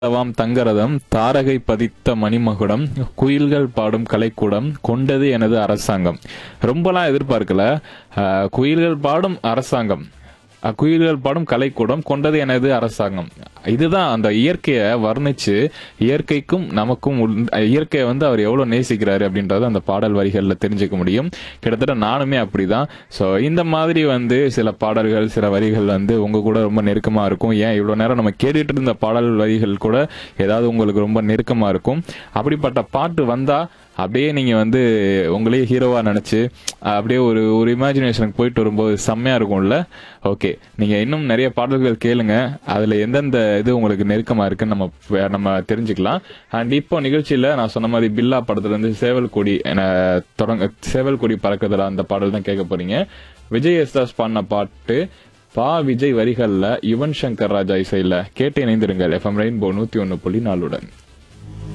தவாம் தங்கரதம் தாரகை பதித்த மணிமகுடம் குயில்கள் பாடும் கலைக்கூடம் கொண்டது எனது அரசாங்கம் ரொம்பலாம் எதிர்பார்க்கல அஹ், குயில்கள் பாடும் அரசாங்கம் அஹ், குயில்கள் பாடும் கலைக்கூடம் கொண்டது எனது அரசாங்கம் இதுதான் அந்த இயற்கையை வர்ணிச்சு இயற்கைக்கும் நமக்கும் உள்- இயற்கையை வந்து அவர் எவ்வளவு நேசிக்கிறாரு அப்படின்றத அந்த பாடல் வரிகள்ல தெரிஞ்சுக்க முடியும் கிட்டத்தட்ட நானுமே அப்படிதான் சோ இந்த மாதிரி வந்து சில பாடல்கள் சில வரிகள் வந்து உங்க கூட ரொம்ப நெருக்கமா இருக்கும் ஏன் இவ்வளவு நேரம் நம்ம கேட்டுட்டு இருந்த பாடல் வரிகள் கூட ஏதாவது உங்களுக்கு ரொம்ப நெருக்கமா இருக்கும் அப்படிப்பட்ட பாட்டு வந்தா அப்படியே நீங்க வந்து உங்களையே ஹீரோவா நினைச்சு அப்படியே ஒரு ஒரு இமேஜினேஷனுக்கு போயிட்டு வரும்போது செம்மையா இருக்கும்ல ஓகே நீங்க இன்னும் நிறைய பாடல்கள் கேளுங்க அதுல எந்தெந்த இது உங்களுக்கு நெருக்கமா இருக்குன்னு நம்ம ப- நம்ம தெரிஞ்சுக்கலாம் அண்ட் இப்போ நிகழ்ச்சியில நான் சொன்ன மாதிரி பில்லா படத்துல இருந்து சேவல் கொடி என தொடங்க சேவல் கொடி பறக்குதுடா அந்த பாடல் தான் கேட்க போறீங்க விஜய் எஸ்தாஸ் பாடின பாட்டு பா விஜய் வரிகள்ல யுவன் சங்கர் ராஜா இசையில கேட்டு இணைந்திருங்கள் எஃப்எம் ரெயின்போ நூத்தி ஒன்னு புள்ளி நாலுடன்